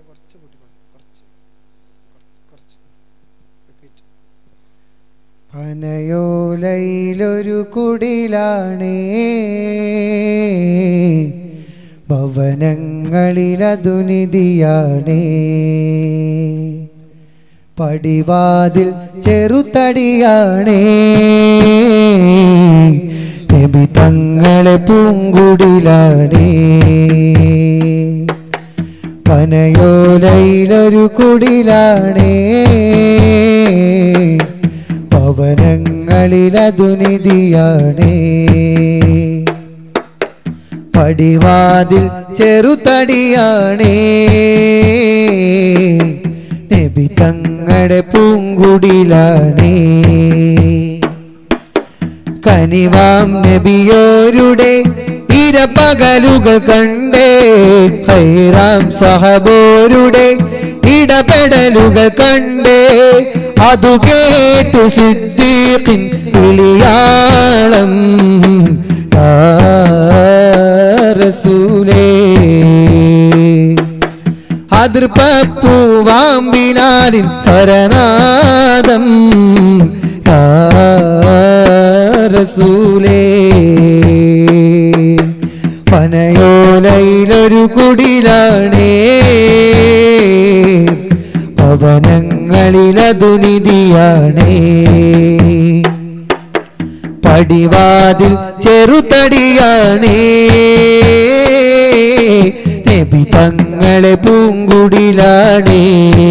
കുറച്ച് കൂട്ടിക്കോളൂ കുറച്ച് കുറച്ച് കുറച്ച് റിപ്പീറ്റ് പനയോലയിലൊരു കുടിലാണേ ഭവനങ്ങളിലതുനിധിയാണേ പടിവാതിൽ ചെറുതടിയാണേ നബി തങ്ങളെ പൂങ്കുടിലാണേ പനയോലയിലൊരു കുടിലാണേ ഭവനങ്ങളിലതുനിധിയാണേ പടിവാതിൽ ചെറുതടിയാണേ നബി തങ്ങളുടെ പൂങ്കുടിലാണേ കനിവാം നബിയോരുടെ ഇരപകലുകൾ കണ്ടേ ഹൈറാം സഹബോരുടെ ഇടപെടലുകൾ കണ്ടേ അതു കേട്ടു സിദ്ദീഖിൻ വിളിയാളം യാ റസൂലേ അതിർപ്പൂവാമ്പിനാലിൻ സ്വരനാദം യാ റസൂലേ പനയോലയിലൊരു കുടിലാണേ ഭവനങ്ങളിലതുനിധിയാണേ പടിവാതിൽ ചെറുതടിയാണേ നബി തങ്ങളെ പൂങ്കുടിലാണേ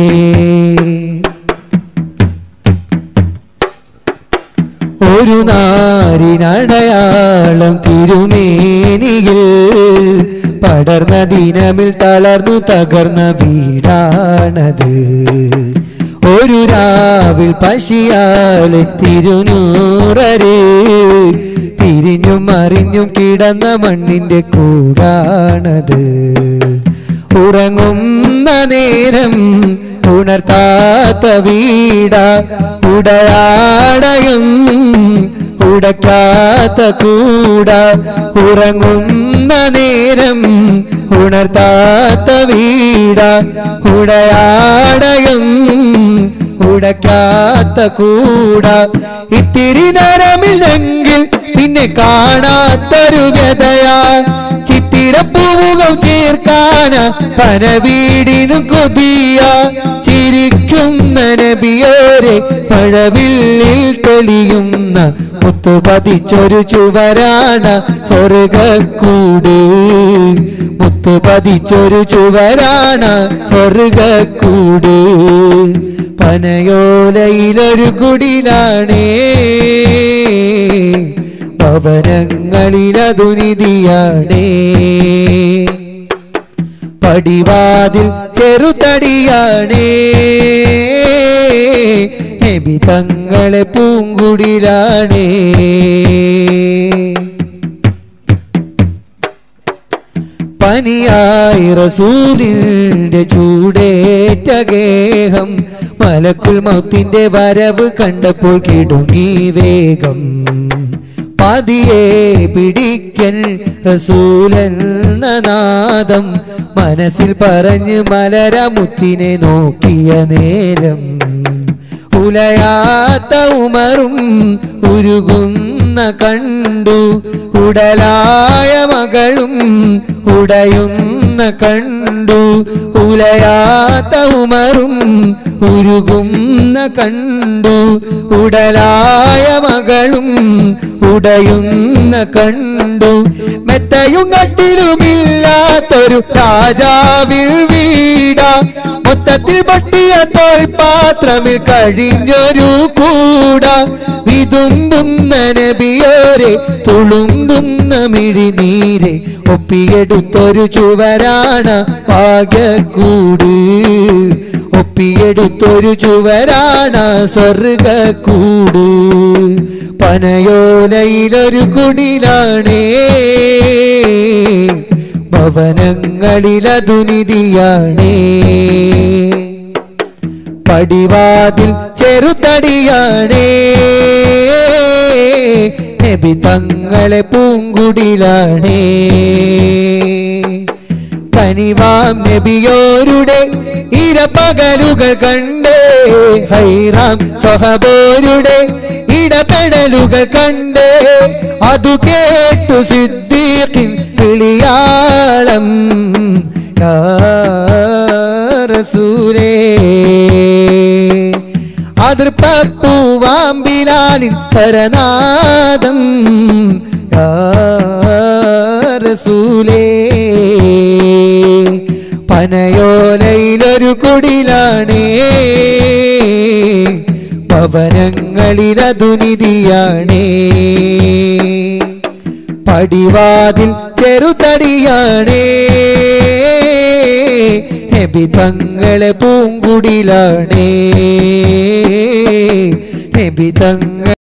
ഒരു നാരിനടയാളം തിരുമേനിയിൽ പടർന്ന ദിനമിൽ തളർന്നു തകർന്ന വീടാണത് ഒരു രാവിൽ പശിയാലെ തിരുനൂറര് തിരിഞ്ഞും അറിഞ്ഞും കിടന്ന മണ്ണിന്റെ കൂടാണത് ഉറങ്ങുന്ന നേരം ഉണർത്താത്ത വീട ഉടയാടയും ഉടക്കാത്ത കൂട ഉറങ്ങുന്ന നേരം ഉണർത്താത്ത വീട ഉടയാടയും ഉടക്കാത്ത കൂട ഇത്തിരി നേരമില്ലെങ്കിൽ പിന്നെ കാണാത്തൊരു ഗതയാ ചിത്തിരപ്പൂമുഖം ചേർക്കാന പനവീടിനു കൊതിയ ചിരിക്കുന്ന നബിയോരെ മഴവില്ലിൽ തെളിയുന്ന മുത്തു പതിച്ചൊരു ചുവരാണ സ്വർഗക്കൂട് മുത്തു പതിച്ചൊരു ചുവരാണ സ്വർഗക്കൂട് പനയോലയിലൊരു കുടിലാണേ ഭവനങ്ങളിലതുനിധിയാണേ പടിവാതിൽ ചെറുതടിയാണേ നബി തങ്ങളെ പൂങ്കുടിലാണേ പനിയായി റസൂലിന്റെ ചൂടേറ്റ ഗേഹം മലക്കുൽ മൗത്തിന്റെ വരവ് കണ്ടപ്പോൾ കിടുങ്ങി വേഗം പതിയെ പിടിക്കൻ റസൂലെന്ന നാദം മനസ്സിൽ പറഞ്ഞ് മലരമുത്തിനെ നോക്കിയ നേരം ഉലയാത്ത ഉമറും ഉരുകുന്ന കണ്ടു ഉടലായ മകളും ഉടയുന്ന കണ്ടു ഉലയാത്ത ഉമറും ഉരുകുന്ന കണ്ടു ഉടലായ മകളും ഉടയുന്ന കണ്ടു മെത്തയും കട്ടിലുമില്ലാത്തൊരു രാജാവിൽ വീട മൊത്തത്തിൽ പട്ടിയ തോൽപാത്രമിൽ കഴിഞ്ഞൊരു കൂട വിതുമ്പുന്ന നബിയോരെ തുളുമ്പുന്ന മിഴിനീരെ ഒപ്പിയെടുത്തൊരു ചുവരാണ ഭാഗ്യക്കൂട് ഒപ്പിയെടുത്തൊരു ചുവരാണ സ്വർഗക്കൂട് പനയോലയിലൊരു കുടിലാണേ ഭവനങ്ങളിലതുനിധിയാണേ പടിവാതിൽ ചെറുതടിയാണേ നബി തങ്ങളെ പൂങ്കുടിലാണേ കനിവാം നബിയോരുടെ ഇരപകലുകൾ കണ്ട് ഹൈറാം സ്വഹബോരുടെ ഇടപെടലുകൾ കണ്ട് അതു കേട്ടു സിദ്ദീഖിൻ കിളിയാളം യാ റസൂലേ അതിർപ്പൂവാമ്പിലാലിൻ സ്വരനാദം യാ റസൂലേ പനയോലയിലൊരു കുടിലാണേ ഭവനങ്ങളിലതു നിധിയാണേ പടിവാതിൽ ചെറുതടിയാണേ നബി തങ്ങളെ പൂങ്കുടിലാണേ നബി തങ്ങൾ